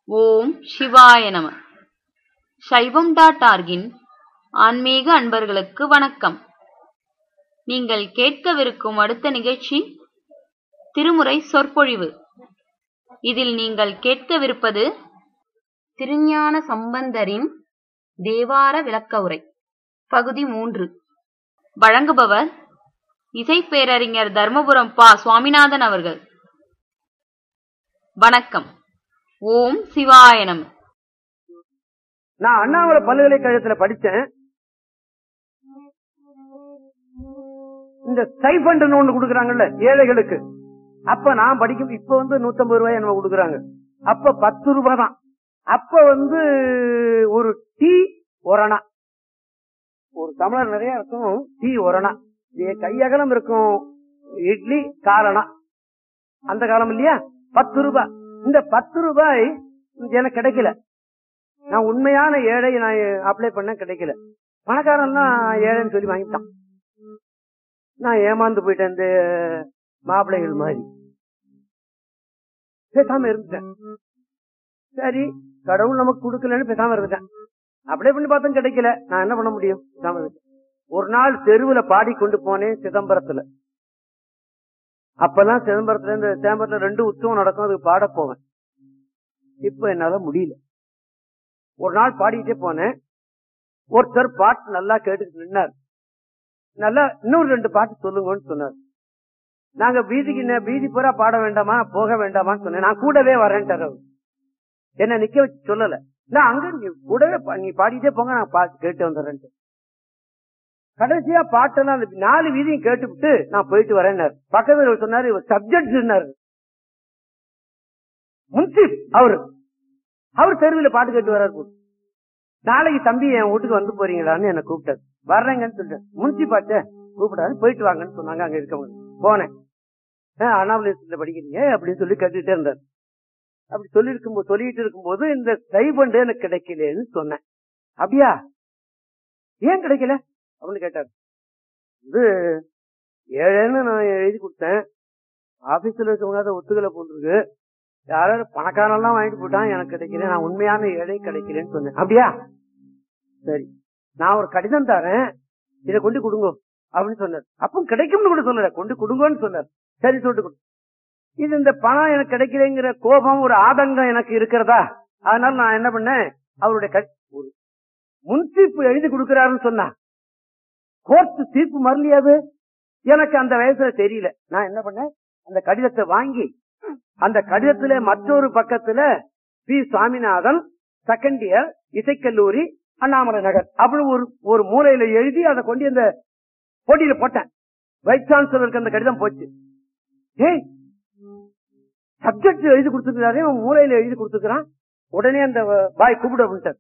ஓம் சிவாய நம சைவம் டாட் ஆர்கின் ஆன்மீக அன்பர்களுக்கு வணக்கம் நீங்கள் கேட்கவிருக்கும் அடுத்த நிகழ்ச்சி திருமுறை சொற்பொழிவு இதில் நீங்கள் கேட்கவிருப்பது திருஞான சம்பந்தரின் தேவார விளக்க உரை பகுதி மூன்று வழங்குபவர் இசைப்பேரறிஞர் தர்மபுரம் பா சுவாமிநாதன் அவர்கள் வணக்கம் ஓம் சிவாய நம நான் அண்ணாமலை பல்கலைக்கழகத்துல படிச்சேன் இந்த ஸ்டைஃபண்ட் ஒண்ணு கொடுக்கறாங்கல்ல ஏழைகளுக்கு அப்ப நான் படிக்கும் இப்ப வந்து நூத்தம்பது ரூபாய் நம்ம கொடுக்கறாங்க அப்ப பத்து ரூபாய் தான் அப்ப வந்து ஒரு டீ ஒரணா ஒரு தமிழர் நிறைய இருக்கும் டீ ஒரணா இது கையகலம் இருக்கும் இட்லி காரணா அந்த காலம் இல்லையா பத்து ரூபாய் இந்த பத்து ரூபாய் எனக்கு கிடைக்கல நான் உண்மையான ஏழை நான் அப்ளை பண்ண கிடைக்கல பணக்காரன் ஏழைன்னு சொல்லி வாங்கிட்டான் நான் ஏமாந்து போயிட்டேன் இந்த மாப்பிள்ளைகள் மாதிரி பேசாம இருந்துட்டேன் சரி கடவுள் நமக்கு கொடுக்கலன்னு பேசாம இருந்துட்டேன் அப்ளை பண்ணி பார்த்தோம் கிடைக்கல நான் என்ன பண்ண முடியும் பேசாம இருந்துட்டேன் ஒரு நாள் தெருவுல பாடிக்கொண்டு போனேன் சிதம்பரத்துல அப்பெல்லாம் சிதம்பரத்துல இந்த சிதம்பரத்துல ரெண்டு உற்சவம் நடக்கும் அதுக்கு பாட போவேன் இப்ப என்னால முடியல ஒரு நாள் பாடிக்கிட்டே போனேன் ஒருத்தர் பாட்டு நல்லா கேட்டுட்டு நின்னார் நல்லா இன்னொரு ரெண்டு பாட்டு சொல்லுங்கன்னு சொன்னார் நாங்க வீதிக்கு நே- வீதி பூரா பாட வேண்டாமா போக வேண்டாமான்னு சொன்னேன் நான் கூடவே வரேன்ட்டார் அவர் என்ன நிக்க வச்சு சொல்லல நான் அங்க நீ கூடவே பா- நீ பாடிட்டே போங்க நான் பாட்டு கேட்டு வந்துடுறேன்ட்டு கடைசியா பாட்டெல்லாம் அந்த நாலு வீதியும் கேட்டுவிட்டு நான் போயிட்டு வரேன்னாரு பக்கத்துல சொன்னாரு இவர் சப்ஜெக்ட் முன்சிப் அவரு அவர் தெருவில் பாட்டு கேட்டு வர்றாரு போல. நாளைக்கு தம்பி என் வீட்டுக்கு வந்து போறீங்களான்னு என்ன கூப்பிட்டாரு வர்றேங்கன்னு சொல்லிட்டேன் முன்சி பாட்டு கூப்பிடாரு போயிட்டு வாங்கன்னு சொன்னாங்க அங்க இருக்கவங்க போனேன் அனாமலேஸ்ல படிக்கிறீங்க அப்படின்னு சொல்லி கேட்டுட்டே இருந்தார் அப்படி சொல்லி இருக்கும்போது சொல்லிட்டு இருக்கும்போது இந்த ஸ்டைபண்ட் எனக்கு கிடைக்கலன்னு சொன்னேன் அப்படியா ஏன் கிடைக்கல அப்படின்னு கேட்டார் இது ஏழைன்னு நான் எழுதி கொடுத்தேன் ஆபீஸ்ல இருக்கவங்க அதை ஒத்துக்கலை போட்டுருக்கு யாராவது பணக்காரெல்லாம் வாங்கிட்டு போயிட்டான் எனக்கு கிடைக்கல நான் உண்மையான ஏழை கிடைக்கலன்னு சொன்னேன் அப்படியா சரி நான் ஒரு கடிதம் தரேன் இதை கொண்டு கொடுங்க அப்படின்னு சொன்னார் அப்போ கிடைக்கும்னு கூட சொல்லல கொண்டு கொடுங்கன்னு சொன்னார் சரி சொல்லிட்டு கொடு. இது இந்த பணம் எனக்கு கிடைக்கலங்கிற கோபம் ஒரு ஆதங்கம் எனக்கு இருக்கிறதா அதனால நான் என்ன பண்ணேன் அவருடைய கட்- ஒரு முன்தீர்ப்பு எழுதி கொடுக்கிறாருன்னு சொன்னா கோர்ட் தீர்ப்பு மறலியாது எனக்கு அந்த வயசுல தெரியல நான் என்ன பண்ணேன் அந்த கடிதத்தை வாங்கி அந்த கடிதத்துல மற்றொரு பக்கத்துல பி சுவாமிநாதன் செகண்ட் இயர் இசைக்கல்லூரி அண்ணாமலை நகர் அப்படி ஒரு ஒரு மூலையில எழுதி அதை கொண்டு அந்த போட்டியில போட்டேன் வைஸ் சான்சலருக்கு அந்த கடிதம் போச்சு ஏய் சப்ஜெக்ட் எழுதி கொடுத்துருக்காரு அவன் மூலையில எழுதி கொடுத்துக்கிறான் உடனே அந்த பாய் கூப்பிட அப்படின்ட்டார்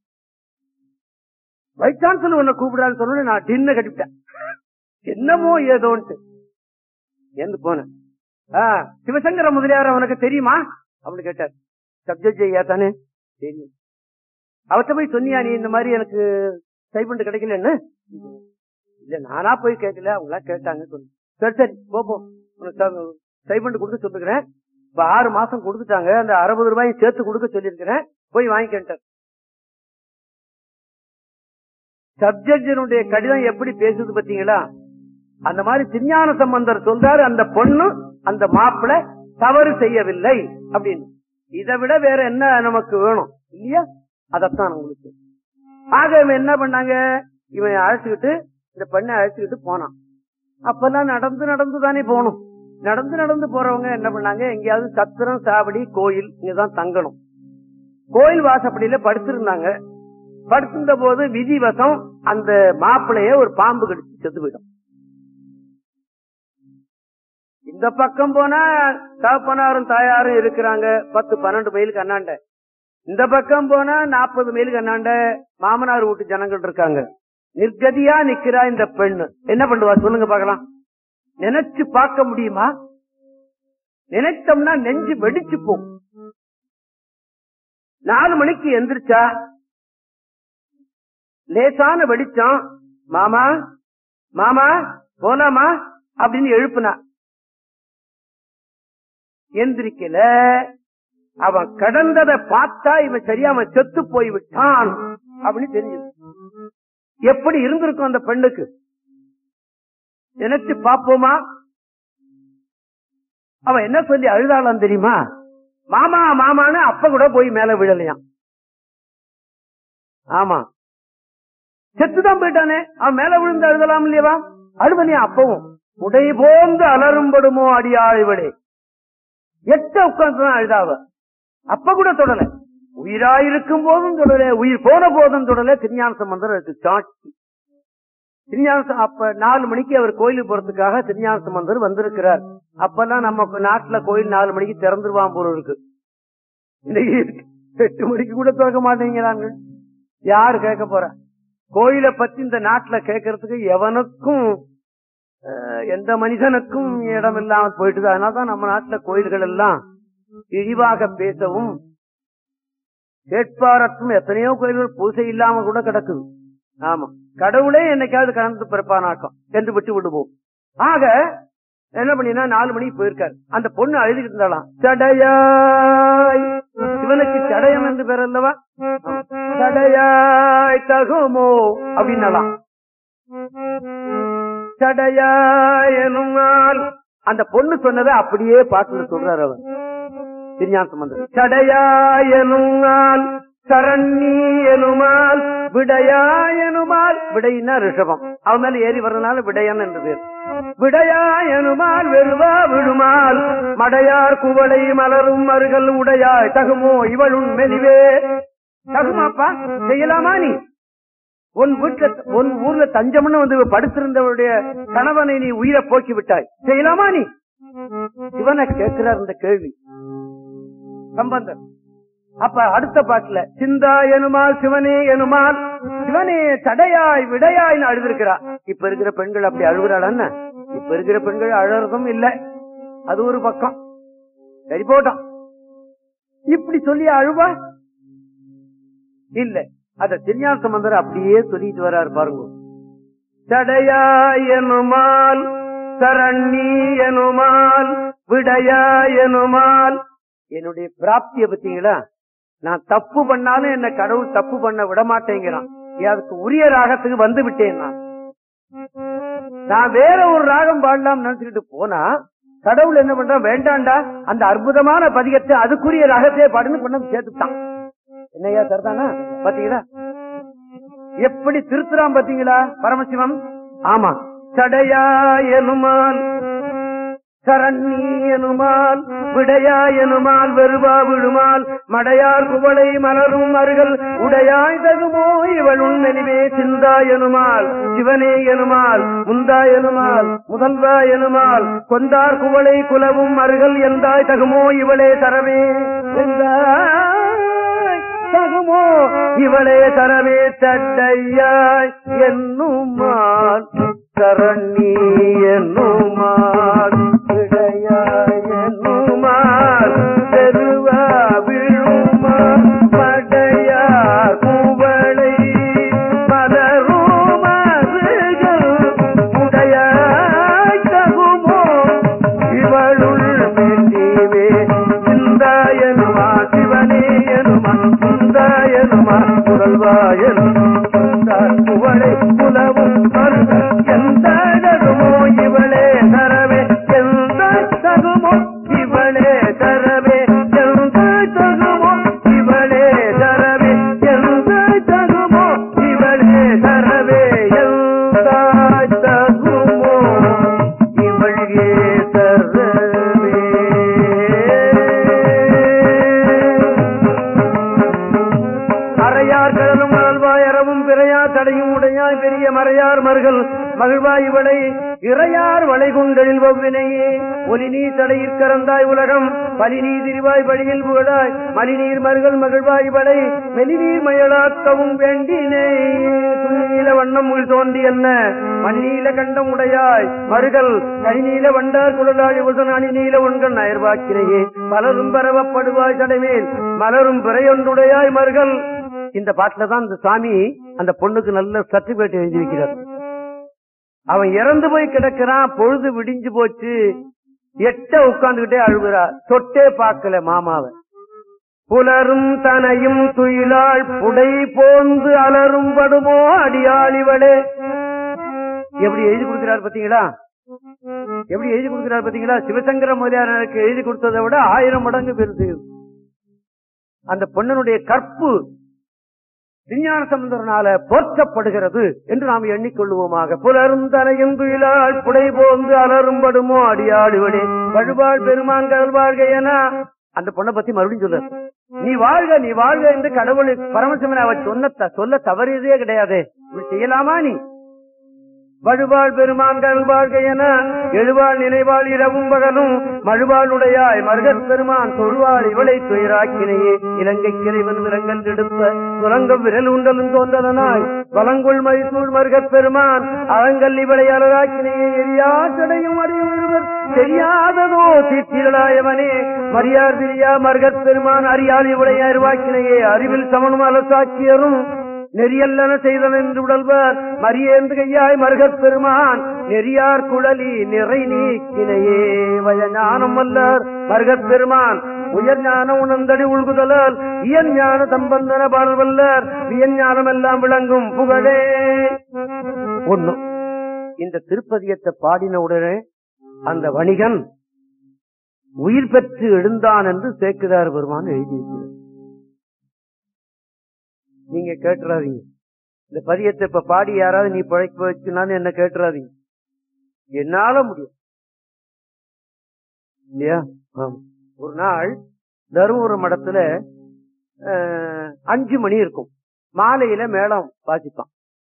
வைஸ் சான்சலர் உன்னை கூப்பிடுறான்னு சொன்னோட நான் டின்ன கட்டிவிட்டேன் என்னமோ ஏதோன்ட்டு எந்து போனேன் ஆ, சிவசங்கர முதலியார் அவனுக்கு தெரியுமா அப்படின்னு கேட்டார் சப்ஜெக்ட் ஐயா தானே தெரியும் அவர்கிட்ட போய் சொன்னியா நீ இந்த மாதிரி எனக்கு ஸ்டைபண்ட் கிடைக்கலன்னு இல்ல நானா போய் கேட்கல அவங்களா கேட்டாங்க சொல்லு சரி சரி போ போ உனக்கு ஸ்டைபண்ட் கொடுக்க சொல்லுகிறேன் இப்ப ஆறு மாசம் கொடுத்துட்டாங்க அந்த அறுபது ரூபாயும் சேர்த்து கொடுக்க சொல்லியிருக்கிறேன் போய் வாங்கிக்கிட்டார் சப்ஜெக்டினுடைய கடிதம் எப்படி பேசுது பாத்தீங்களா அந்த மாதிரி திருஞான சம்பந்தர் சொல்றாரு அந்த பொண்ணு அந்த மாப்பிளை தவறு செய்யவில்லை அப்படின்னு இதை விட வேற என்ன நமக்கு வேணும் இல்லையா அதத்தான் உங்களுக்கு ஆக இவன் என்ன பண்ணாங்க இவன் அழைச்சுக்கிட்டு இந்த பெண்ணை அழைச்சுக்கிட்டு போனான் அப்பெல்லாம் நடந்து நடந்து தானே போகணும் நடந்து நடந்து போறவங்க என்ன பண்ணாங்க எங்கேயாவது சத்திரம் சாவடி கோயில் இங்கதான் தங்கணும் கோயில் வாசப்படியில படுத்திருந்தாங்க படுத்திருந்த போது விதிவசம் அந்த மாப்பிளைய ஒரு பாம்பு கடிச்சு செத்து போயிடும் இந்த பக்கம் போனா தகப்பனாரும் தாயாரும் இருக்கிறாங்க பத்து பன்னெண்டு மைலுக்கு அண்ணாண்ட இந்த பக்கம் போனா நாற்பது மைலுக்கு அண்ணாண்ட மாமனார் வீட்டு ஜனங்கள் இருக்காங்க நிர்கதியா நிக்கிறா இந்த பெண்ணு என்ன பண்ணுவா சொல்லுங்க பார்க்கலாம் நினைச்சு பார்க்க முடியுமா நினைத்தோம்னா நெஞ்சு வெடிச்சு போகும் நாலு மணிக்கு எந்திரிச்சா லேசான வெடிச்சம் மாமா மாமா போலாமா அப்படின்னு எழுப்புனா எந்திரிக்கல அவன் கடந்ததை பார்த்தா இவன் சரியா அவன் செத்து போய் விட்டான் அப்படின்னு தெரிஞ்சது எப்படி இருந்திருக்கும் அந்த பெண்ணுக்கு நினைச்சு பாப்போமா அவன் என்ன சொல்லி அழுதாளாம் தெரியுமா மாமா மாமான்னு அப்ப கூட போய் மேல விழலையாம் ஆமா செத்துதான் போயிட்டானே அவன் மேல விழுந்து அழுதலாம் இல்லையவா அழுவனே அப்பவும் உடை போந்து அலரும்படுமோ அடியாழ்வளே எட்ட உட்கார்ந்துதான் அழுதாவ அப்ப கூட தொடல உயிராயிருக்கும் போதும் தொடல உயிர் போன போதும் தொடல திருஞான சம்பந்தர் அதுக்கு சாட்சி திருஞான ச- அப்ப நாலு மணிக்கு அவர் கோயிலுக்கு போறதுக்காக திருஞான சம்பந்தர் வந்திருக்கிறார் அப்பெல்லாம் நம்ம நாட்டுல கோயில் நாலு மணிக்கு திறந்துருவான் போல இருக்கு இன்னைக்கு எட்டு மணிக்கு கூட திறக்க மாட்டேங்கிறாங்க யாரு கேட்க போறா கோயிலை பத்தி இந்த நாட்டுல கேட்கறதுக்கு எவனுக்கும் அஹ், எந்த மனிதனுக்கும் இடம் இல்லாம போயிட்டுது அதனாலதான் நம்ம நாட்டுல கோயில்கள் எல்லாம் இழிவாக பேசவும் கேட்பாரற்றும் எத்தனையோ கோயில்கள் பூசை இல்லாம கூட கிடக்குது ஆமா கடவுளே என்னைக்காவது கலந்து பிறப்பானாக்கம் என்று விட்டு விடுவோம் ஆக என்ன பண்ணினா நாலு மணிக்கு போயிருக்காரு அந்த பொண்ணு அழுதுகிட்டு இருந்தாலாம் சடையாய் சிவனுக்கு சடயம் என்று பேர் அல்லவா ஆமா. சடையாய் தகுமோ அப்படின்னலாம் சடையாய் எனுமால் அந்த பொண்ணு சொன்னதை அப்படியே பாட்டுல சொல்றாரு அவர் திருஞான சம்பந்தர் சடையாய் எனுமால் சரண்ணி எனுமால் விடையா எனுமால் விடையினா ரிஷபம் அவன் மேல ஏறி வர்றதுனால விடையன் என்று பேர் விடையா எனுமால் வெறுவா விழுமால் மடையார் குவளை மலரும் மருகல் உடையாய் தகுமோ இவளும் மெலிவே தகுமாப்பா செய்யலாமா நீ உன் வீட்டுல உன் ஊர்ல தஞ்சம்னு வந்து படுத்திருந்தவருடைய கணவனை நீ உயிரை போக்கி விட்டாய் செய்யலாமா நீ சிவனை கேட்கிறார் இந்த கேள்வி சம்பந்தர் அப்ப அடுத்த பாட்டுல சிந்தா எனுமால் சிவனே எனுமால் சிவனே தடையாய் விடையாய்னு அழுதிருக்கிறா இப்ப இருக்கிற பெண்கள் அப்படி அழுகுறாள் இப்ப இருக்கிற பெண்கள் அழறதும் இல்ல அது ஒரு பக்கம் சரி போட்டோம் இப்படி சொல்லி அழுவா இல்ல அத திருஞான சம்பந்தர் அப்படியே சொல்லிட்டு வர்றாரு பாருங்க தடையாய் எனுமால் சரண்ணி எனுமால் விடையா எனுமால் என்னுடைய பிராப்திய பத்தீங்களா நான் தப்பு பண்ணாலும் என்ன கடவுள் தப்பு பண்ண விட மாட்டேங்கிறான் அதுக்கு உரிய ராகத்துக்கு வந்து விட்டேன் நான் நான் வேற ஒரு ராகம் பாடலாம் நினைச்சுக்கிட்டு போனா கடவுள் என்ன பண்றான் வேண்டாண்டா அந்த அற்புதமான பதிகத்தை அதுக்குரிய ராகத்தையே பாடுன்னு கொண்டு வந்து சேர்த்துட்டான் என்னையா சரிதானா பாத்தீங்களா எப்படி திருத்துறான் பாத்தீங்களா பரமசிவம் ஆமா சடையா எனுமால் சரண்ணி எனுமால் விடையா எனுமால் வெறுவா விழுமால் மடையார் குவளை மலரும் அருகல் உடையாய் தகுமோ இவள் உண்மெலிவே சிந்தா எனுமால் சிவனே எனுமால் முந்தா எனுமால் முதல்வா எனுமால் கொந்தார் குவளை குலவும் அருகல் எந்தாய் தகுமோ இவளே தரவே எந்தாய் தகுமோ இவளே தரவே தட்டையாய் என்னுமால் சரண்ணி என்னுமால் விடையாய் என்னுமால் தெருவா விழுமால் படையார் குவளை மலரும் அருகல் உடையாய் தகுமோ இவளுள் மெல்லிவே சிந்தாயனுமா சிவனே எனுமா சிந்தாயனுமா புகழ்வாயனும் குவளை குலவும் அருகல் எந்த தகுமோ இவளே தரவே எந்த தகுமோ இவளே தரவே எந்த தகுமோ இவளே தரவே எந்த தகுமோ இவளே தரவே எந்த தகுமோ இவள்கே தரவே அறையார் கடலும் மணல்வாய் அறவும் பிறையார் தடையும் உடையாய் பெரிய மறையார் மருகல் மகிழ்வாய் இவளை இறையார் வளைகுண்டலில் ஒவ்வினையே ஒலி நீர் தடையிற் கறந்தாய் உலகம் பலிநீ திரிவாய் வழியில் புகழாய் மலிநீர் மருகல் மகிழ்வாய் இவளை மெலிநீர் மயளாக்கவும் வேண்டினே துணிநீல வண்ணம் உள் தோன்றி என்ன மணிநீல கண்டம் உடையாய் மருகல் கனிநீல வண்டார் குழலாளி உசன் அணிநீல உண்கள் நயர்வாக்கினையே பலரும் பரவப்படுவாய் தடைமேல் மலரும் பிறையொன்றுடையாய் மருகல் இந்த பாட்டுல தான் இந்த சாமி அந்த பொண்ணுக்கு நல்ல சர்டிபிகேட் எழுதி வைக்கிறார் அவன் இறந்து போய் கிடக்கிறான் பொழுது விடிஞ்சு போச்சு எட்ட உட்கார்ந்துகிட்டே அழுகுறா தொட்டே பார்க்கல மாமாவை புலரும் தனையும் துயிலாள் புடை போந்து அலரும் படுமோ அடியாளிவளே எப்படி எழுதி கொடுக்கிறார் பாத்தீங்களா எப்படி எழுதி கொடுக்கிறார் பாத்தீங்களா சிவசங்கர முதலியாருக்கு எழுதி கொடுத்ததை விட ஆயிரம் மடங்கு பெருசு அந்த பொண்ணனுடைய கற்பு விஞ்ஞான சம்பந்தனால போற்றப்படுகிறது என்று நாம் எண்ணிக்கொள்வோமாக புலரும் தனையும் துயிலாள் புடை போந்து அலரும் படுமோ அடியாளுவனே வழுவாள் பெருமான் வாழ்க என அந்த பொண்ணை பத்தி மறுபடியும் சொல்ல நீ வாழ்க நீ வாழ்க என்று கடவுள் பரமசிவன் அவர் சொன்ன சொல்ல தவறியதே கிடையாது இப்படி செய்யலாமா நீ வழுவாள் பெருமான்கள் வாழ்க என எழுவாள் நினைவாள் இரவும் பகலும் மழுவாளுடையாய் மருகத் பெருமான் தொழுவாள் இவளை துயராக்கினையே இலங்கை கிரைவன் விலங்கல் எடுப்ப துலங்கம் விரல் உண்டலும் தோன்றலனாய் வலங்குள் மைசூழ் மருகத் பெருமான் அலங்கல் இவளை அழகாக்கினையே எரியா சடையும் அடையும் இருவர் தெரியாததோ தீர்த்திரளாயவனே மரியார் பிரியா மருகத் பெருமான் அறியாள் இவளை அருவாக்கினையே அறிவில் சமனும் அலசாக்கியரும் நெறியல்லன செய்தன என்று உடல்வர் மரியேந்து கையாய் மருகப் பெருமான் நெறியார் குழலி நிறை நீக்கினையே வய ஞானம் வல்லர் மருகப் பெருமான் உயர் ஞான உணர்ந்தடி உள்குதலால் இயன் ஞான சம்பந்தன பாடல் வல்லர் வியன் ஞானம் எல்லாம் விளங்கும் புகழே ஒண்ணு இந்த திருப்பதியத்தை பாடின உடனே அந்த வணிகன் உயிர் பெற்று எழுந்தான் என்று சேக்குதார் பெருமான் எழுதியிருக்கிறார் நீங்க கேட்டுறாதீங்க இந்த பதியத்தை இப்ப பாடி யாராவது நீ பிழைக்க வச்சுனான்னு என்ன கேட்டுறாதீங்க என்னால முடியும் இல்லையா ஆமா. ஒரு நாள் தருமபுர மடத்துல அஹ், அஞ்சு மணி இருக்கும் மாலையில மேளம் வாசிப்பான்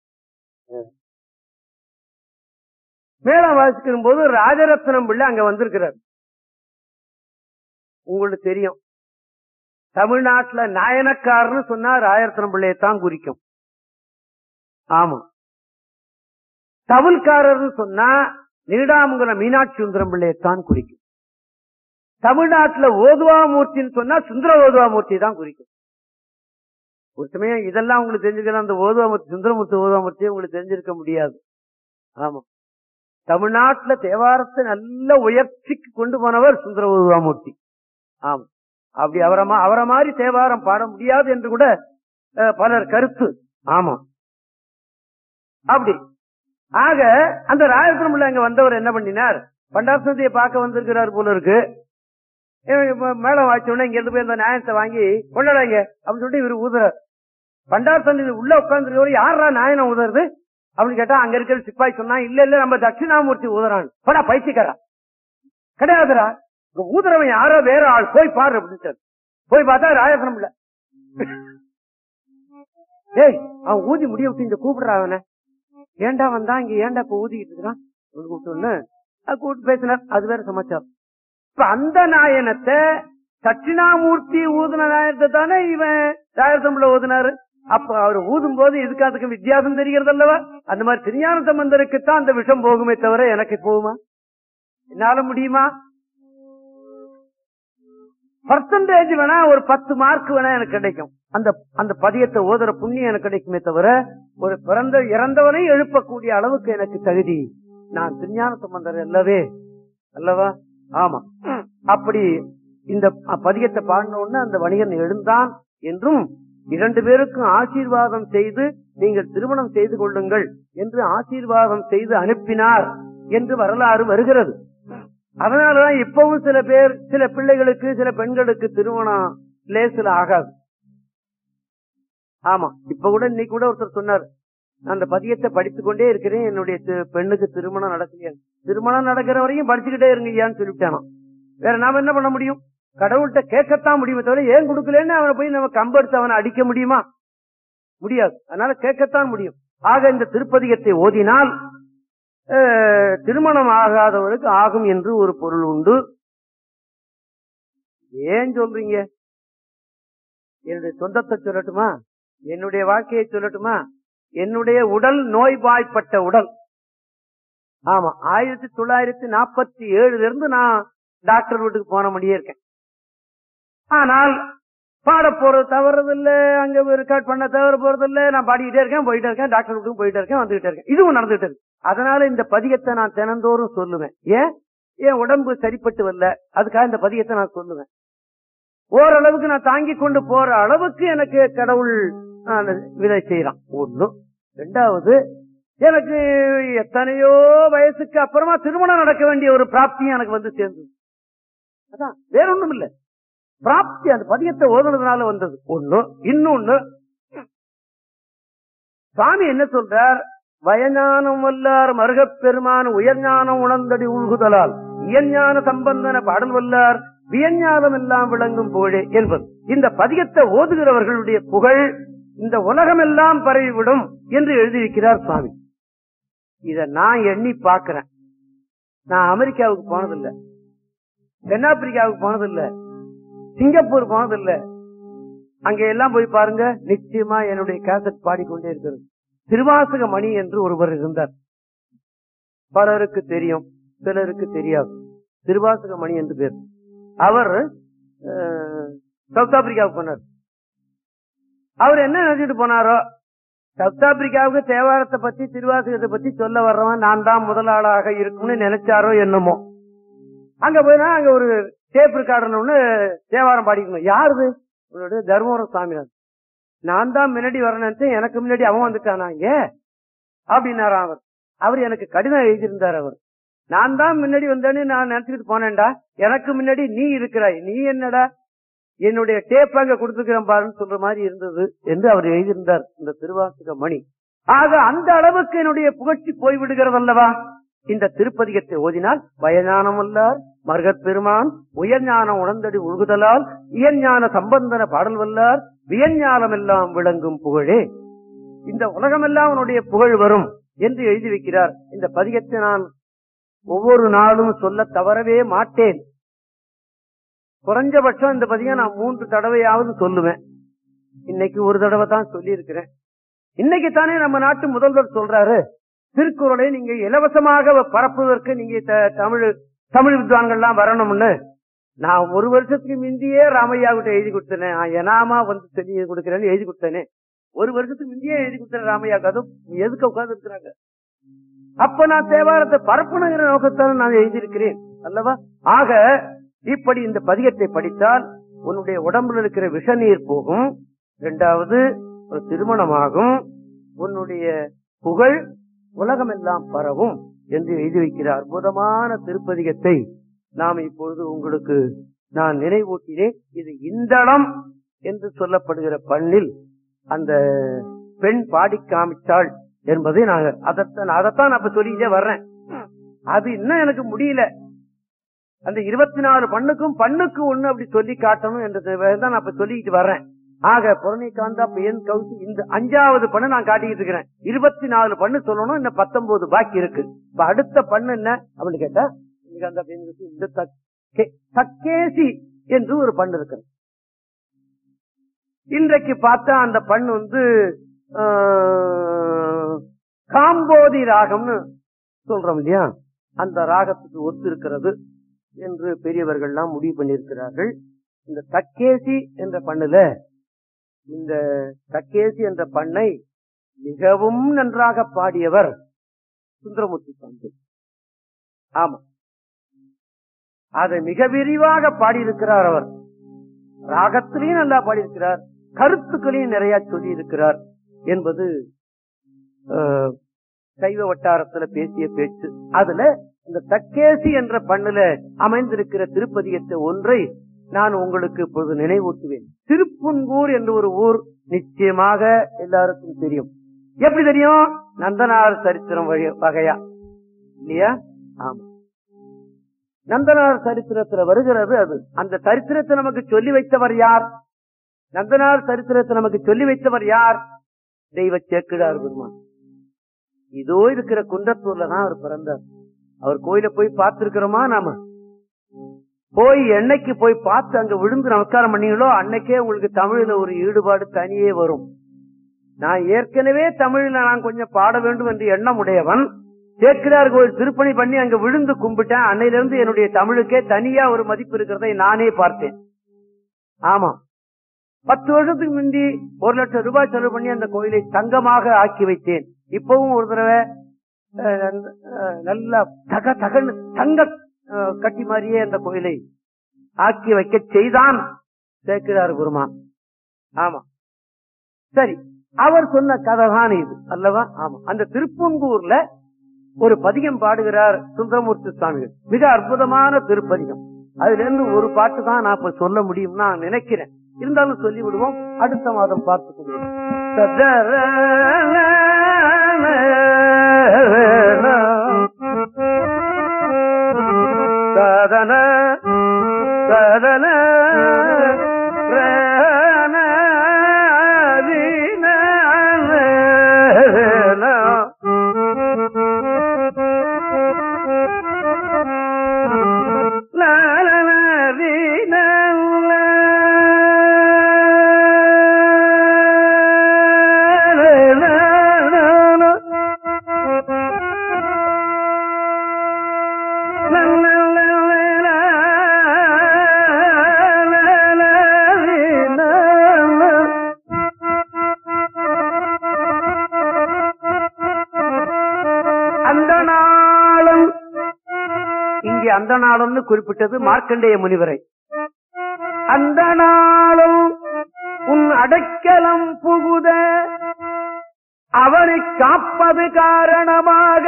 மேளம் வாசிக்கும் போது ராஜரத்னம் பிள்ளை அங்க வந்திருக்கிறார் உங்களுக்கு தெரியும் தமிழ்நாட்டுல நாயனக்காரன்னு சொன்னா ராயரத்னம் பிள்ளையத்தான் குறிக்கும் ஆமா தவில்காரர்னு சொன்னா நீடாமங்கலம் மீனாட்சி சுந்தரம் பிள்ளையத்தான் குறிக்கும் தமிழ்நாட்டுல ஓதுவாமூர்த்தின்னு சொன்னா சுந்தர ஓதுவாமூர்த்தி தான் குறிக்கும் ஒரு சமயம் இதெல்லாம் உங்களுக்கு தெரிஞ்சுக்கலாம் அந்த ஓதுவாமூர்த்தி சுந்தரமூர்த்தி ஓதுவாமூர்த்தி உங்களுக்கு தெரிஞ்சிருக்க முடியாது ஆமா தமிழ்நாட்டுல தேவாரத்தை நல்ல உயர்ச்சிக்கு கொண்டு போனவர் சுந்தர ஓதுவாமூர்த்தி ஆமா அப்படி அவரை மா- அவரை மாதிரி தேவாரம் பாட முடியாது என்று கூட அஹ், பலர் கருத்து ஆமா அப்படி ஆக அந்த ராயபுரம்ல அங்க வந்தவர் என்ன பண்ணினார் பண்டாசனத்தைய பார்க்க வந்திருக்கிறார் போல இருக்கு இவன் இப்ப மேளம் வாய்ச்ச உடனே இங்க இருந்து போய் அந்த நியாயத்தை வாங்கி கொண்டாடாங்க அப்படின்னு சொல்லிட்டு இவர் ஊதுறார் பண்டார் சந்தி உள்ள உட்கார்ந்து யாரா நாயனம் ஊதுறது அப்படின்னு கேட்டா அங்க இருக்கிற சிப்பாய் சொன்னா இல்ல இல்ல நம்ம தட்சிணாமூர்த்தி ஊதுறான் படா பைத்தியக்காரா கிடையாதுடா இங்க ஊதுறவன் யாரோ வேற ஆள் போய் பாரு அப்படின்னு போய் பார்த்தா ராயசனம் இல்ல ஏய் அவன் ஊதி முடிய விட்டு இங்க கூப்பிடுறா அவனை ஏன்டா வந்தா இங்க ஏன்டா இப்ப ஊதிக்கிட்டு இருக்கான் அப்படின்னு கூப்பிட்டோன்னு அது கூப்பிட்டு பேசினார் அது வேற சமாச்சாரம் இப்ப அந்த நாயனத்தை தட்சிணாமூர்த்தி ஊதுன நாயனத்தை தானே இவன் ராயசம்பள ஊதினாரு அப்ப அவர் ஊதும் போது இதுக்கு அதுக்கு வித்தியாசம் தெரிகிறது அல்லவா அந்த மாதிரி திருஞான சம்பந்தருக்குத்தான் அந்த விஷம் போகுமே தவிர எனக்கு போகுமா என்னால முடியுமா பர்சன்டேஜ் வேணா ஒரு பத்து மார்க் வேணா எனக்கு கிடைக்கும் அந்த அந்த பதியத்தை ஓதுற புண்ணியம் எனக்கு கிடைக்குமே தவிர ஒரு பிறந்த இறந்தவனை எழுப்பக்கூடிய அளவுக்கு எனக்கு தகுதி நான் திருஞான சம்பந்தர் அல்லவே அல்லவா ஆமா அப்படி இந்த பதியத்தை பாடின உடனே அந்த வணிகன் எழுந்தான் என்றும் இரண்டு பேருக்கும் ஆசீர்வாதம் செய்து நீங்கள் திருமணம் செய்து கொள்ளுங்கள் என்று ஆசீர்வாதம் செய்து அனுப்பினார் என்று வரலாறு வருகிறது அதனாலதான் இப்பவும் சில பேர் சில பிள்ளைகளுக்கு சில பெண்களுக்கு திருமணம் லேசில் ஆகாது ஆமா இப்ப கூட இன்னைக்கு கூட ஒருத்தர் சொன்னார் நான் அந்த பதியத்தை படித்துக் கொண்டே இருக்கிறேன் என்னுடைய தி- பெண்ணுக்கு திருமணம் நடக்கலையா திருமணம் நடக்கிற வரையும் படிச்சுக்கிட்டே இருங்கய்யான்னு சொல்லிவிட்டானா வேற நாம என்ன பண்ண முடியும் கடவுள்கிட்ட கேட்கத்தான் முடியுமே தவிர ஏன் கொடுக்கலன்னு அவனை போய் நம்ம கம்பெடுத்து அவனை அடிக்க முடியுமா முடியாது அதனால கேட்கத்தான் முடியும் ஆக இந்த திருப்பதிகத்தை ஓதினால் அஹ், திருமணம் ஆகாதவருக்கு ஆகும் என்று ஒரு பொருள் உண்டு ஏன் சொல்றீங்க என்னுடைய சொந்தத்தை சொல்லட்டுமா என்னுடைய வாழ்க்கையை சொல்லட்டுமா என்னுடைய உடல் நோய்வாய்ப்பட்ட உடல் ஆமா ஆயிரத்தி தொள்ளாயிரத்தி நாற்பத்தி ஏழுல இருந்து நான் டாக்டர் வீட்டுக்கு போன முடியே இருக்கேன் ஆனால் பாட போறது தவறது இல்ல அங்க ரெக்கார்ட் பண்ண தவறு போறது இல்ல நான் பாடிக்கிட்டே இருக்கேன் போயிட்டே இருக்கேன் டாக்டர் வீட்டுக்கு போயிட்டே இருக்கேன் வந்துகிட்டே இருக்கேன் இதுவும் நடந்துட்டு இருக்கு அதனால இந்த பதிகத்தை நான் தினந்தோறும் சொல்லுவேன் ஏன் என் உடம்பு சரிப்பட்டு வரல அதுக்காக இந்த பதிகத்தை நான் சொல்லுவேன் ஓரளவுக்கு நான் தாங்கி கொண்டு போற அளவுக்கு எனக்கு கடவுள் ஆஹ், விதை செய்யறான் ஒண்ணு ரெண்டாவது எனக்கு எத்தனையோ வயசுக்கு அப்புறமா திருமணம் நடக்க வேண்டிய ஒரு பிராப்தியும் எனக்கு வந்து சேர்ந்தது அதான் வேற ஒண்ணும் இல்ல பிராப்தி அந்த பதியத்தை ஓதுனதுனால வந்தது ஒண்ணு இன்னொன்னு சுவாமி என்ன சொல்றார் வயஞானம் வல்லார் மருகப் பெருமான் உயர்ஞானம் உணர்ந்தடி உள்குதலால் இயஞ்ஞான சம்பந்தன பாடல் வல்லார் வியஞ்ஞானம் எல்லாம் விளங்கும் புகழே என்பது இந்த பதியத்தை ஓதுகிறவர்களுடைய புகழ் இந்த உலகம் எல்லாம் பரவிவிடும் என்று எழுதியிருக்கிறார் சுவாமி இத நான் எண்ணி பார்க்கிறேன் நான் அமெரிக்காவுக்கு போனதில்லை தென்னாப்பிரிக்காவுக்கு போனதில்லை சிங்கப்பூர் போனதில்லை அங்க எல்லாம் போய் பாருங்க நிச்சயமா என்னுடைய கேசட் பாடிக்கொண்டே இருக்கிறது திருவாசக மணி என்று ஒருவர் இருந்தார் பலருக்கு தெரியும் சிலருக்கு தெரியாது திருவாசக மணி என்று பேர் அவர் அஹ், சவுத் ஆப்பிரிக்காவுக்கு போனார் அவர் என்ன நினைச்சிட்டு போனாரோ சவுத் ஆப்பிரிக்காவுக்கு தேவாரத்தை பத்தி திருவாசகத்தை பத்தி சொல்ல வர்றவன் நான் தான் முதலாளாக இருக்கும்னு நினைச்சாரோ என்னமோ அங்க போயினா அங்க ஒரு டேப் ரெக்கார்டர் ஒண்ணு தேவாரம் பாடிக்கணும் யாருது உன்னோட தர்மபுரம் சாமிநாதன் நான் தான் முன்னாடி வரணும்னு எனக்கு முன்னாடி அவன் வந்துட்டானா ஏ அப்படின்னாராம் அவர் அவர் எனக்கு கடிதம் எழுதியிருந்தார் அவர் நான் தான் முன்னாடி வந்தேன்னு நான் நினைச்சுக்கிட்டு போனேன்டா எனக்கு முன்னாடி நீ இருக்கிறாய் நீ என்னடா என்னுடைய டேப் அங்க கொடுத்துக்கிறேன் பாருன்னு சொல்ற மாதிரி இருந்தது என்று அவர் எழுதியிருந்தார் இந்த திருவாசக மணி ஆக அந்த அளவுக்கு என்னுடைய புகழ்ச்சி போய்விடுகிறது அல்லவா இந்த திருப்பதிகத்தை ஓதினால் வயஞானம் வல்லார் மருகப் பெருமான் உயர்ஞானம் உணர்ந்தடி உழுகுதலால் இயஞ்ஞான சம்பந்தன பாடல் வல்லார் வியஞ்ஞானம் எல்லாம் விளங்கும் புகழே இந்த உலகமெல்லாம் அவனுடைய புகழ் வரும் என்று எழுதி வைக்கிறார் இந்த பதிகத்தை நான் ஒவ்வொரு நாளும் சொல்ல தவறவே மாட்டேன் குறைஞ்சபட்சம் இந்த பதிகம் நான் மூன்று தடவையாவது சொல்லுவேன் இன்னைக்கு ஒரு தடவை தான் சொல்லி இருக்கிறேன் இன்னைக்கு தானே நம்ம நாட்டு முதல்வர் சொல்றாரு திருக்குறளை நீங்க இலவசமாக பரப்புவதற்கு நீங்க த- தமிழ் தமிழ் வித்வான்கள்லாம் வரணும்னு நான் ஒரு வருஷத்துக்கு முந்தியே ராமையா கிட்ட எழுதி கொடுத்தேனே நான் எனாமா வந்து சொல்லி கொடுக்கிறேன்னு எழுதி கொடுத்தேனே ஒரு வருஷத்துக்கு முந்தியே எழுதி கொடுத்தேன் ராமையா அதுவும் எதுக்கு உட்கார்ந்து இருக்கிறாங்க அப்ப நான் தேவாரத்தை பரப்பணுங்கிற நோக்கத்தால் நான் எழுதியிருக்கிறேன் அல்லவா ஆக இப்படி இந்த பதிகத்தை படித்தால் உன்னுடைய உடம்புல இருக்கிற விஷநீர் போகும் இரண்டாவது ஒரு திருமணமாகும் உன்னுடைய புகழ் உலகமெல்லாம் பரவும் என்று எழுதி வைக்கிற அற்புதமான திருப்பதிகத்தை நாம் இப்பொழுது உங்களுக்கு நான் நினைவூட்டினேன் இது இந்தளம் என்று சொல்லப்படுகிற பண்ணில் அந்த பெண் பாடி காமிச்சாள் என்பதை நான் அதைத்தான் அதைத்தான் நான் இப்ப சொல்லிக்கிட்டே வர்றேன் அது இன்னும் எனக்கு முடியல அந்த இருபத்தி நாலு பண்ணுக்கும் பண்ணுக்கு ஒண்ணு அப்படி சொல்லி காட்டணும் என்றதை தான் நான் இப்ப சொல்லிக்கிட்டு வர்றேன் ஆக புறணி காந்தா பெயன் கவுசி இந்த அஞ்சாவது பண்ணு நான் காட்டிக்கிட்டு இருக்கிறேன் இருபத்தி நாலு பண்ணு சொல்லணும் இன்னும் பத்தொன்பது பாக்கி இருக்கு இப்ப அடுத்த பண்ணு என்ன அப்படின்னு கேட்டா காந்தா பெயன் கவுசி இந்த தக்கே- தக்கேசி என்று ஒரு பண்ணு இருக்கு இன்றைக்கு பார்த்தா அந்த பண்ணு வந்து ஆஹ், காம்போதி ராகம்னு சொல்றோம் இல்லையா அந்த ராகத்துக்கு ஒத்து இருக்கிறது என்று பெரியவர்கள்லாம் முடிவு பண்ணியிருக்கிறார்கள் இந்த தக்கேசி என்ற பண்ணுல இந்த தக்கேசி என்ற பண்ணை மிகவும் நன்றாக பாடியவர் சுந்தரமூர்த்தி சுவாமி ஆமா அதை மிக விரிவாக பாடியிருக்கிறார் அவர் ராகத்திலையும் நல்லா பாடியிருக்கிறார் கருத்துக்களையும் நிறைய சொல்லி இருக்கிறார் என்பது அஹ், சைவ வட்டாரத்துல பேசிய பேச்சு அதுல இந்த தக்கேசி என்ற பண்ணுல அமைந்திருக்கிற திருப்பதியத்தை ஒன்றை நான் உங்களுக்கு இப்பொழுது நினைவூட்டுவேன் திருப்புன்கூர் என்று ஒரு ஊர் நிச்சயமாக எல்லாருக்கும் தெரியும் எப்படி தெரியும் நந்தனார் சரித்திரம் வழி- வகையா இல்லையா ஆமா நந்தனார் சரித்திரத்துல வருகிறது அது அந்த சரித்திரத்தை நமக்கு சொல்லி வைத்தவர் யார் நந்தனார் சரித்திரத்தை நமக்கு சொல்லி வைத்தவர் யார் தெய்வ சேக்கிடார் பெருமான் இதோ இருக்கிற குன்றத்தூர்ல தான் அவர் பிறந்தார் அவர் கோயில போய் பார்த்திருக்கிறோமா நாம போய் என்னைக்கு போய் பார்த்து அங்க விழுந்து நமஸ்காரம் பண்ணீங்களோ அன்னைக்கே உங்களுக்கு தமிழ்ல ஒரு ஈடுபாடு தனியே வரும் நான் ஏற்கனவே தமிழ்ல நான் கொஞ்சம் பாட வேண்டும் என்று எண்ணம் உடையவன் சேக்கிரார் கோயில் திருப்பணி பண்ணி அங்க விழுந்து கும்பிட்டேன் அன்னையில இருந்து என்னுடைய தமிழுக்கே தனியா ஒரு மதிப்பு இருக்கிறதை நானே பார்த்தேன் ஆமா பத்து வருஷத்துக்கு முந்தி ஒரு லட்சம் ரூபாய் செலவு பண்ணி அந்த கோயிலை தங்கமாக ஆக்கி வைத்தேன் இப்பவும் ஒரு தடவை அஹ், நல்ல- அஹ், நல்லா தக தகன்னு தங்க அஹ், கட்டி மாதிரியே அந்த கோயிலை ஆக்கி வைக்க செய்தான் சேர்க்கிறார் குருமா ஆமா சரி அவர் சொன்ன கதை தான் இது அல்லவா ஆமா அந்த திருப்பூங்கூர்ல ஒரு பதிகம் பாடுகிறார் சுந்தரமூர்த்தி சுவாமிகள் மிக அற்புதமான திருப்பதிகம் அதுல இருந்து ஒரு பாட்டு தான் நான் இப்ப சொல்ல முடியும் நான் நினைக்கிறேன் இருந்தாலும் சொல்லி விடுவோம் அடுத்த மாதம் பார்த்துக் கொள்வோம் சதன சதன ரன வீண அந்த நாளும் இங்கே அந்த நாளும்னு குறிப்பிட்டது மார்க்கண்டேய முனிவரை அந்த நாளும் உன் அடைக்கலம் புகுத அவனை காப்பது காரணமாக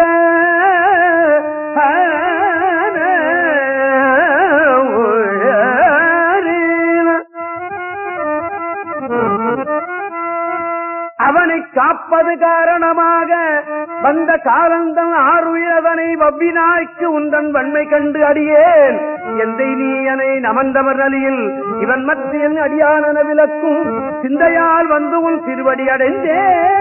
அவனை காப்பது காரணமாக வந்த காலந்தன் ஆறுயிரவனை வவ்வினாய்க்கு உந்தன் வன்மை கண்டு அடியேன் எந்தை நீயனை நமந்தவர் நலியில் இவன் மத்தியன் அடியான விளக்கும் சிந்தையால் வந்து உன் திருவடி அடைந்தேன்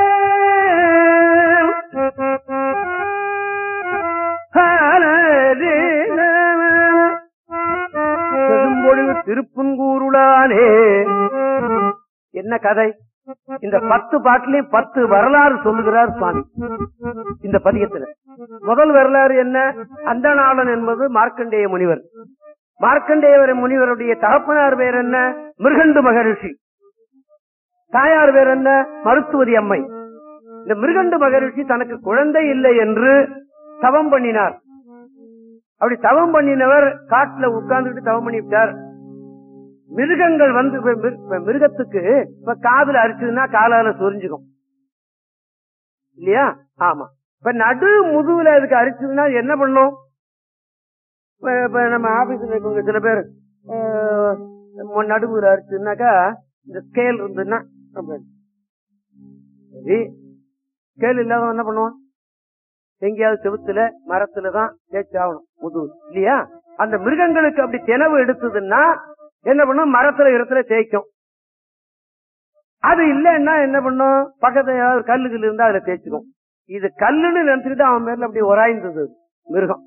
பெரும்பொழிவு திருப்புங்கூருளானே என்ன கதை இந்த பத்து பாட்டிலையும் பத்து வரலாறு சொல்லுகிறார் சுவாமி இந்த பதிகத்துல முதல் வரலாறு என்ன அந்த நாளன் என்பது மார்க்கண்டேய முனிவர் மார்க்கண்டேயவர முனிவருடைய தகப்பனார் பேர் என்ன மிருகண்டு மகரிஷி தாயார் பேர் என்ன மருத்துவதி அம்மை இந்த மிருகண்டு மகரிஷி தனக்கு குழந்தை இல்லை என்று தவம் பண்ணினார் அப்படி தவம் பண்ணினவர் காட்டுல உட்கார்ந்துட்டு தவம் பண்ணிவிட்டார் மிருகங்கள் வந்து இப்ப மிரு- இப்ப மிருகத்துக்கு இப்ப காதுல அரிச்சதுன்னா காலால சொரிஞ்சுக்கும் இல்லையா ஆமா இப்ப நடு முதுகுல அதுக்கு அரிச்சதுன்னா என்ன பண்ணும் இப்ப இப்ப நம்ம ஆபீஸ்ல இருக்கவங்க சில பேர் அஹ், மு- நடுவுல அரிச்சதுனாக்கா இந்த ஸ்கேல் இருந்ததுன்னா அப்ப சரி ஸ்கேல் இல்லாதவன் என்ன பண்ணுவான் எங்கேயாவது செவுத்துல மரத்துல தான் தேய்ச்சி ஆகணும் முதுகு இல்லையா அந்த மிருகங்களுக்கு அப்படி தினவு எடுத்ததுன்னா என்ன பண்ணும் மரத்துல இடத்துல தேய்க்கும் அது இல்லைன்னா என்ன பண்ணும் பக்கத்துல ஏதாவது கல்லுகள் இருந்தா அதுல தேய்ச்சிக்கும் இது கல்லுன்னு நினைச்சுக்கிட்டு அவன் மேல அப்படி உராய்ந்தது அது, மிருகம்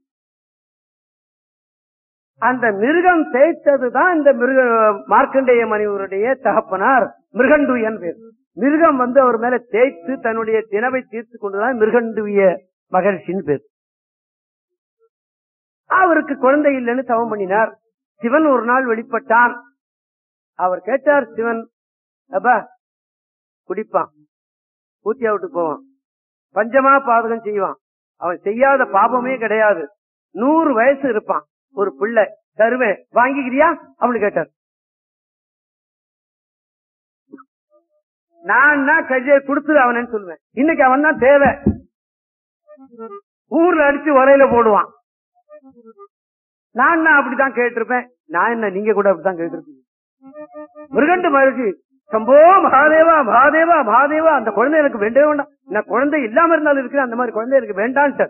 அந்த மிருகம் தேய்த்ததுதான் இந்த மிருக மார்க்கண்டேய மணிவருடைய தகப்பனார் மிருகண்டுயன் பேர் மிருகம் வந்து அவர் மேல தேய்த்து தன்னுடைய தினவை தீர்த்து கொண்டுதான் மிருகண்டுவிய மகர்ஷின்னு பேர் அவருக்கு குழந்தை இல்லைன்னு தவம் பண்ணினார் சிவன் ஒரு நாள் வெளிப்பட்டான் அவர் கேட்டார் சிவன் அப்பா குடிப்பான் ஊத்தியா விட்டு போவான் பஞ்சமா பாதகம் செய்வான் அவன் செய்யாத பாபமே கிடையாது நூறு வயசு இருப்பான் ஒரு பிள்ளை தருவேன் வாங்கிக்கிறியா அப்படின்னு கேட்டார் நான் கையை கொடுத்துரு அவனு சொல்லுவேன் இன்னைக்கு அவன் தான் தேவை ஊர்ல அடிச்சு உரையில போடுவான் நான் நான் அப்படித்தான் கேட்டிருப்பேன் நான் என்ன நீங்க கூட அப்படித்தான் கேட்டிருப்பீங்க மிருகண்டு மகிழ்ச்சி சம்போ மகாதேவா மகாதேவா மகாதேவா அந்த குழந்தை எனக்கு வேண்டவே வேண்டாம் நான் குழந்தை இல்லாம இருந்தாலும் இருக்கிறேன் அந்த மாதிரி குழந்தை எனக்கு வேண்டான்ட்டு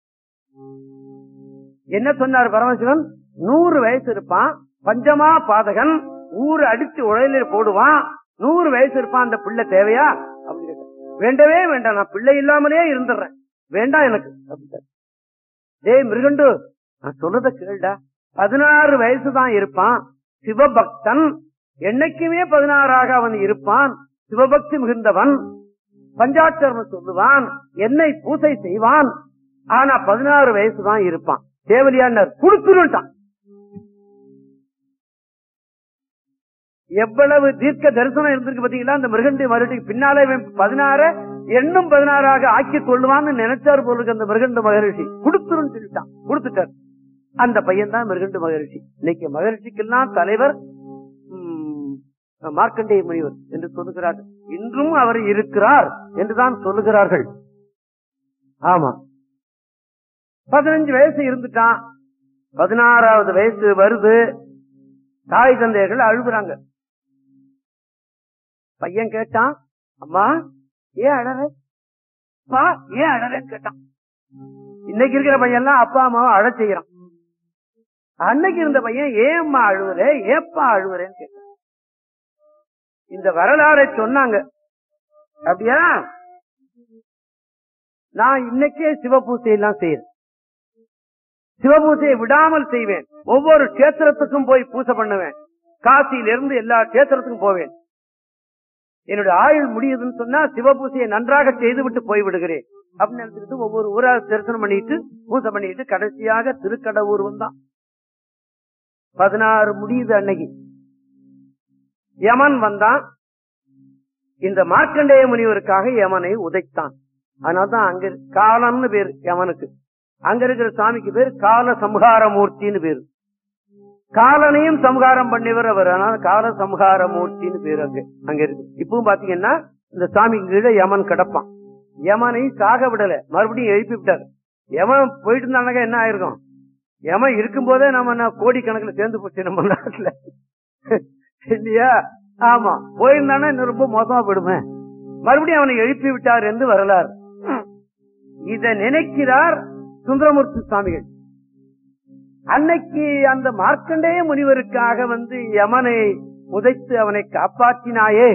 என்ன சொன்னார் பரமசிவன் நூறு வயசு இருப்பான் பஞ்சமா பாதகன் ஊரு அடிச்சு உழையில போடுவான் நூறு வயசு இருப்பான் அந்த பிள்ளை தேவையா அப்படின்னு கேட்டார். வேண்டவே வேண்டாம் நான் பிள்ளை இல்லாமலே இருந்துடுறேன் வேண்டாம் எனக்கு அப்படின்ட்டார். டேய் மிருகண்டு நான் சொல்றத கேளுடா பதினாறு வயசு தான் இருப்பான் சிவபக்தன் என்னைக்குமே பதினாறாக அவன் இருப்பான் சிவபக்தி மிகுந்தவன் பஞ்சாட்சரம் சொல்லுவான் என்னை பூசை செய்வான் ஆனா பதினாறு வயசு தான் இருப்பான் தேவலியார் குடுத்துருட்டான் எவ்வளவு தீர்க்க தரிசனம் இருந்திருக்கு பாத்தீங்களா அந்த மிருகண்டி மறுபடியும் பின்னாலே இவன் பதினாற எண்ணும் பதினாறாக ஆக்கி கொள்ளுவான்னு நினைச்சார் போல இருக்கு அந்த மிருகண்டு மகரிஷி கொடுத்துருன்னு சொல்லிட்டான் கொடுத்துட்டார் அந்த பையன் தான் மிருகண்டு மகரிஷி இன்னைக்கு மகரிஷிக்கெல்லாம் தலைவர் ம், மார்க்கண்டேய முனிவர் என்று சொல்லுகிறார்கள் இன்றும் அவர் இருக்கிறார் என்றுதான் சொல்லுகிறார்கள் ஆமா பதினஞ்சு வயசு இருந்துட்டான் பதினாறாவது வயசு வருது தாய் தந்தையர்கள் அழுகுறாங்க பையன் கேட்டான் அம்மா ஏன் அழற பா ஏன் அழறன்னு கேட்டான் இன்னைக்கு இருக்கிற பையன் எல்லாம் அப்பா அம்மாவை அழ செய்யறான் அன்னைக்கு இருந்த பையன் ஏம்மா அழுவுற ஏப்பா அழுவுறேன்னு கேட்டான் இந்த வரலாறை சொன்னாங்க அப்படியா நான் இன்னைக்கே சிவபூசை எல்லாம் செய்யறேன் சிவபூசையை விடாமல் செய்வேன் ஒவ்வொரு கஷேத்திரத்துக்கும் போய் பூசை பண்ணுவேன் காசியிலிருந்து எல்லா கஷேத்திரத்துக்கும் போவேன் என்னுடைய ஆயுள் முடியுதுன்னு சொன்னா சிவபூசையை நன்றாக செய்துவிட்டு போய் விடுகிறேன் அப்படின்னு நினைச்சுக்கிட்டு ஒவ்வொரு ஊரா தரிசனம் பண்ணிட்டு பூசை பண்ணிட்டு கடைசியாக திருக்கடவுர் வந்தான் பதினாறு முடியுது அன்னைக்கு யமன் வந்தான் இந்த மார்க்கண்டேய முனிவருக்காக யமனை உதைத்தான் அதனால்தான் அங்க இரு- காலம்னு பேரு யமனுக்கு அங்க இருக்கிற சாமிக்கு பேர் கால சம்ஹார மூர்த்தின்னு பேரு காலனையும் சம்ஹாரம் பண்ணிவர் அவர் அதனால கால சம்ஹார மூர்த்தின்னு பேரு அங்க அங்க இருக்கு இப்பவும் பாத்தீங்கன்னா இந்த சாமிக்கு கீழே யமன் கிடப்பான் யமனை சாக விடல மறுபடியும் எழுப்பி விட்டாரு யமன் போயிட்டு இருந்தாங்க என்ன ஆயிருக்கும் யமன் இருக்கும் போதே நம்ம என்ன கோடிக்கணக்குல சேர்ந்து போச்சு நம்ம நாட்டுல இல்லையா ஆமா போயிருந்தானே இன்னும் ரொம்ப மோசமா போயிடுமே மறுபடியும் அவனை எழுப்பி விட்டார் என்று வரலாறு இத நினைக்கிறார் சுந்தரமூர்த்தி சுவாமிகள் அன்னைக்கு அந்த மார்க்கண்டேய முனிவருக்காக வந்து யமனை உதைத்து அவனை காப்பாற்றினாயே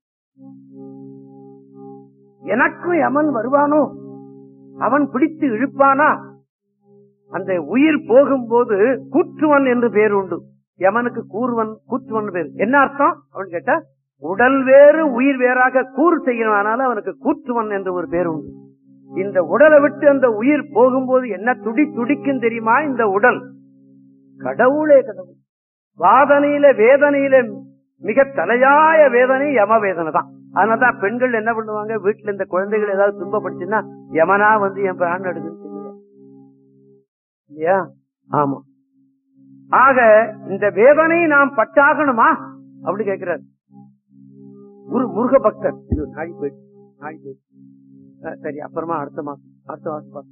எனக்கும் யமன் வருவானோ அவன் பிடித்து இழுப்பானா அந்த உயிர் போகும்போது கூற்றுவன் என்று பேர் உண்டு யமனுக்கு கூறுவன் கூற்றுவன் பேர் என்ன அர்த்தம் அப்படின்னு கேட்டா உடல் வேறு உயிர் வேறாக கூறு செய்யறனால அவனுக்கு கூற்றுவன் என்று ஒரு பேர் உண்டு இந்த உடலை விட்டு அந்த உயிர் போகும்போது என்ன துடி துடிக்கும் தெரியுமா இந்த உடல் கடவுளே கடவுள் வாதனையில வேதனையில மிக தலையாய வேதனை யம வேதனை தான் அதனாலதான் பெண்கள் என்ன பண்ணுவாங்க வீட்டுல இந்த குழந்தைகள் ஏதாவது துன்பப்படுச்சுன்னா யமனா வந்து என் பிராணம் எடுக்குன்னு சொல்லுவாங்க இல்லையா ஆமா ஆக இந்த வேதனை நாம் பட்டாகணுமா அப்படி கேட்கிறார் ஒரு முருக பக்தர் இது ஒரு நாடி போயிட்டு நாடி போயிட்டு அஹ் சரி அப்புறமா அடுத்த மாசம் அடுத்த மாசம் பார்ப்போம்.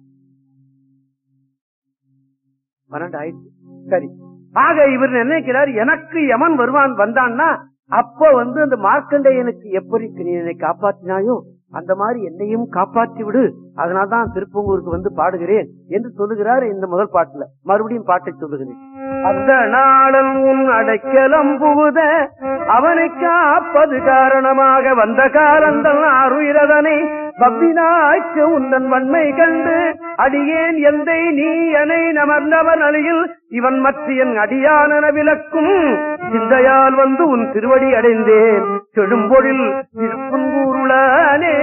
பன்னெண்டு ஆயிடுச்சு சரி ஆக இவர் நினைக்கிறார் எனக்கு யமன் வருவான் வந்தான்னா அப்ப வந்து அந்த மார்க்கண்டேயனுக்கு எப்படி நீ என்னை காப்பாற்றினாயோ அந்த மாதிரி என்னையும் காப்பாற்றி விடு அதனால்தான் திருப்பங்கூருக்கு வந்து பாடுகிறேன் என்று சொல்லுகிறார் இந்த முதல் பாட்டுல மறுபடியும் பாட்டை சொல்லுகிறேன் அந்த நாளன் உன் அடைக்கலம் புகுத அவனை காப்பது காரணமாக வந்த காலந்தல் ஆறுயிரதனை பப்பினாய்க்கு உந்தன் வன்மை கண்டு அடியேன் எந்தை நீ எனை நமர்ந்தவன் அழியில் இவன் மற்ற என் அடியானன விளக்கும் சிந்தையால் வந்து உன் திருவடி அடைந்தேன் செழும்பொழில் திருப்பங்கூருளானே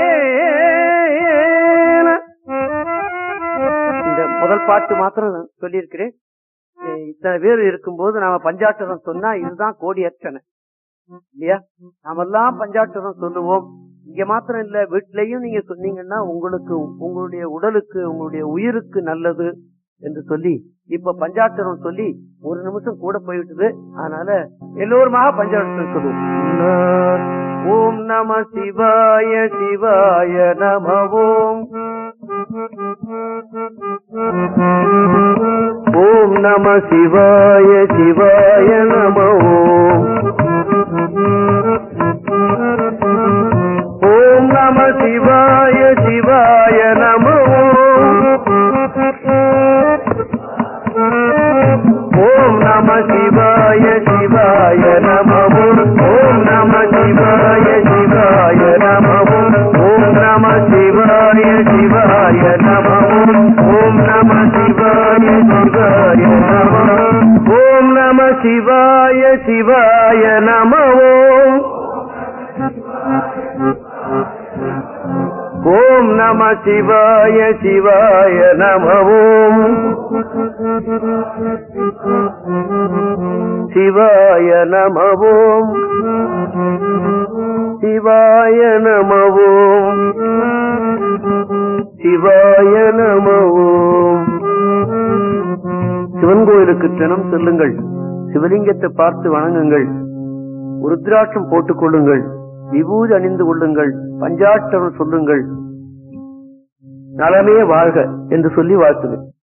இந்த முதல் பாட்டு மாத்திரம் நான் சொல்லியிருக்கிறேன் அஹ் இத்தனை பேர் இருக்கும்போது நாம பஞ்சாட்சரம் சொன்னா இதுதான் கோடி அர்ச்சனை இல்லையா நாமெல்லாம் பஞ்சாட்சரம் சொல்லுவோம் இங்க மாத்திரம் இல்ல வீட்லயும் நீங்க சொன்னீங்கன்னா உங்களுக்கு உங்களுடைய உடலுக்கு உங்களுடைய உயிருக்கு நல்லது என்று சொல்லி இப்ப பஞ்சாட்சரம் சொல்லி ஒரு நிமிஷம் கூட போய்விட்டது அதனால எல்லோருமாக பஞ்சாட்சரம் சொல்லுவோம் ஓம் நம சிவாய சிவாய நம ஓம் ஓம் நம சிவாய சிவாய நம ஓம் ஓம் நம சிவாய சிவாய நம ஓம் நம சிவாய சிவாய நம ஓம் நம சிவாய சிவாய நம ஓம் நம சிவாய சிவாய நம ஓம் நம சிவாய சிவாய நம ஓம் நம சிவாய சிவாய நம ஓம் ஓம் நம சிவாய சிவாய நம ஓம் சிவாய நம ஓம் சிவாய நம ஓம் சிவாய நம ஓம் சிவன் கோயிலுக்கு தினம் செல்லுங்கள் சிவலிங்கத்தை பார்த்து வணங்குங்கள் ருத்ராட்சம் போட்டுக் கொள்ளுங்கள் விபூதி அணிந்து கொள்ளுங்கள் பஞ்சாட்சரம் சொல்லுங்கள் நலமே வாழ்க என்று சொல்லி வாழ்த்துவேன்